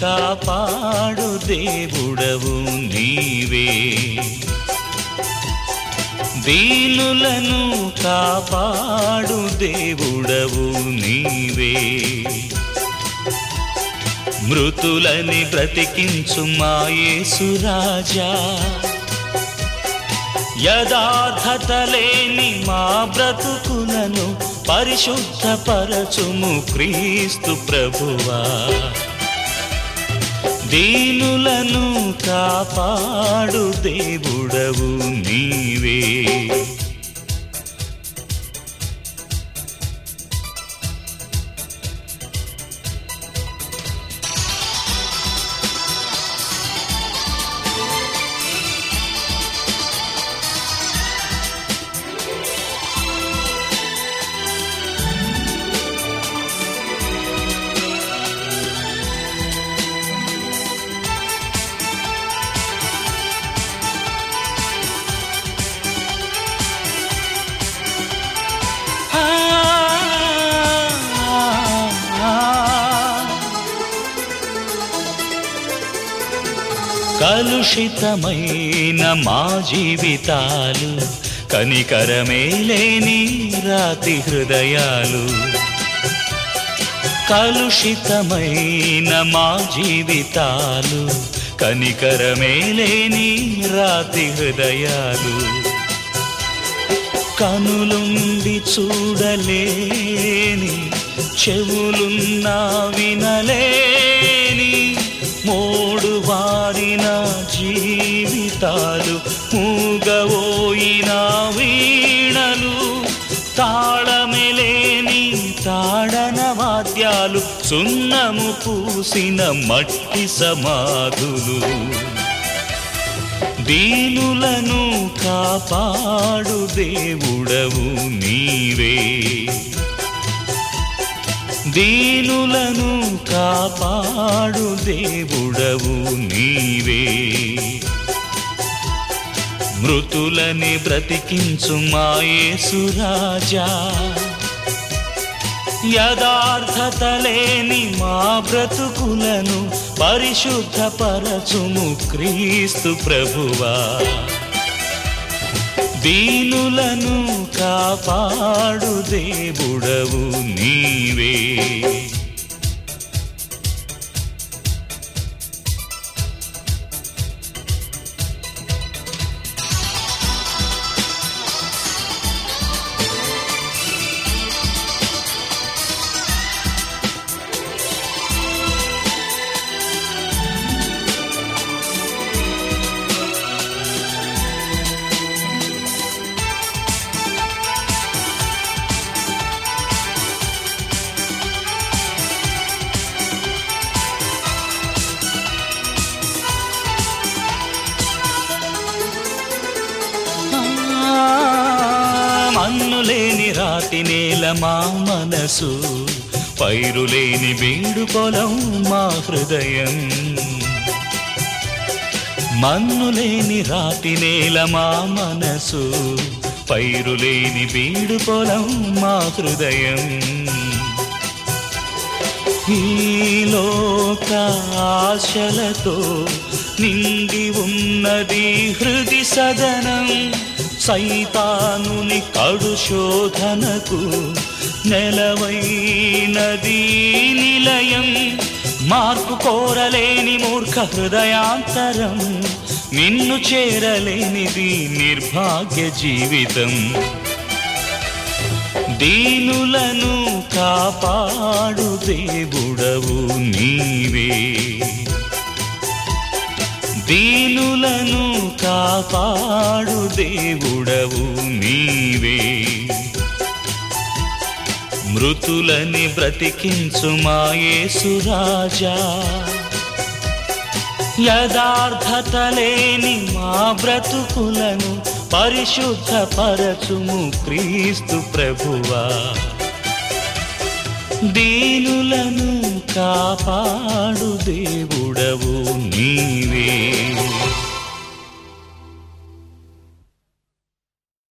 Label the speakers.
Speaker 1: కాపాడు దేవుడవు నీవే దీనులను కాపాడు దేవుడవు నీవే మృతులని బ్రతికించు మాయేసురాజా యథార్థత లేని మా బ్రతుకులను పరిశుద్ధపరచుము క్రీస్తు ప్రభువా దీనులను కాపాడు దేవుడవు నీవే ఆ, ఆ, ఆ. కలుషితమైన మా జీవితాలు కనికరమే లేని రాతి హృదయాలు కలుషితమైన మా జీవితాలు కనికరమే లేని రాతి హృదయాలు కనులుండి చూడలేని చెవులున్నా వినలేని మోడు వారిన జీవితాలు మూగవోయిన వీణలు తాళమెలేని తాడన వాద్యాలు సున్నము పూసిన మట్టి సమాధులు దీనులను కాపాడు దేవుడవు నీవే దీనులను కాపాడు దేవుడవు నీవే మృతులని బ్రతికించు మాయేసురాజా యథార్థత లేని మా బ్రతుకులను పరిశుద్ధపరచుము క్రీస్తు ప్రభువా దీనులను కాపాడు దేవుడవు నీవే మన్ను లేని రాతి నేల మా మనసు పైరు లేని బీడు పొలం మా హృదయం మన్ను లేని రాతి నేల మా మనసు పైరు లేని బీడు పొలం మా హృదయం ఈ లోక ఆశలతో నిండి ఉన్నది హృది సదనం సైతానుని కడు శోధనకు నెలవైనది నిలయం మార్పు కోరలేని మూర్ఖ హృదయాంతరం నిన్ను చేరలేనిది నిర్భాగ్య జీవితం దీనులను కాపాడు దేవుడవు నీవే దీనులను కాపాడు దేవుడవు నీవే మృతులని బ్రతికించు మాయేసురాజా యథార్థత లేని మా బ్రతుకులను పరిశుద్ధపరచుము క్రీస్తు ప్రభువా దీనులను కాపాడు దేవుడవు నీవే